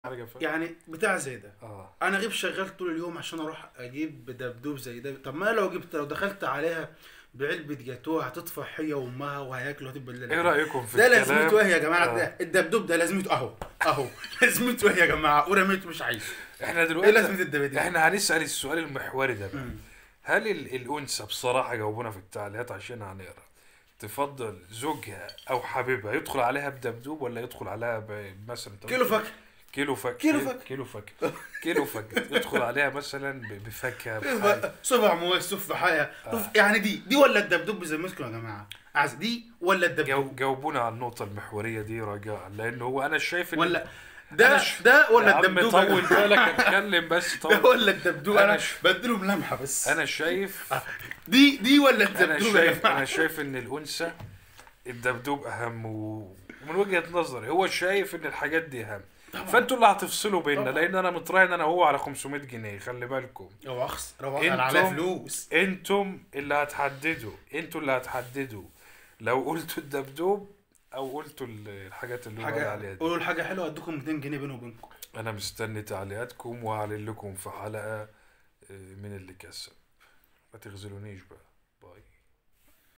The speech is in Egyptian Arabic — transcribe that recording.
حاجه ف... يعني بتاع زي ده اه انا اغيب شغال طول اليوم عشان اروح اجيب دبدوب زي ده طب ما أنا لو جبت لو دخلت عليها بعلبة جاتوه هتطفح هي وامها وهياكلوا هتبقى الليلة ايه رايكم في ده الكلام لازمته ايه يا جماعه آه. ده الدبدوب ده لازمته اهو اهو لازمته ايه يا جماعه ورميته مش عايز احنا ايه دلوقتي لازمه الدباديب احنا هنسال السؤال المحوري ده بقى مم. هل ال- الانثى بصراحه جاوبونا في التعليقات عشان هنقرا تفضل زوجها او حبيبها يدخل عليها بدبدوب ولا يدخل عليها ب- مثلا طب- كيلو فاكهه كيلو فك كيلو فك. كيلو فك كيلو فك يدخل عليها مثلا ب- بفاكهه بحاجة. صبع موز تفاحيه تف... يعني دي دي ولا الدبدوب بذمتكم يا جماعه عايز دي ولا الدبدوب جاو- جاوبونا على النقطه المحوريه دي رجاء لان هو انا شايف إن- ولا أنا ده ش- ده يا ولا عم الدبدوب طول بالك اتكلم بس ده طول ولا الدبدوب أنا انا ش- بديلهم لمحه بس انا شايف دي دي ولا انا الدبدوب يا شايف جماعه انا شايف ان الانثى الدبدوب اهم و- ومن وجهه نظري هو شايف ان الحاجات دي اهم فانتوا اللي هتفصلوا بيننا طبعا. لان انا متراهن انا هو على 500 جنيه خلي بالكم رواخ رواخ انا عليا انتم فلوس انتم اللي هتحددوا انتوا اللي هتحددوا لو قلتوا الدبدوب او قلتوا ال- الحاجات اللي هو قال حاجه عليها دي قولوا الحاجه حلوه اديكم 200 جنيه بيني وبينكم انا مستني تعليقاتكم وهعلن لكم في حلقه آه، من اللي كسب ما تغزلونيش بقى باي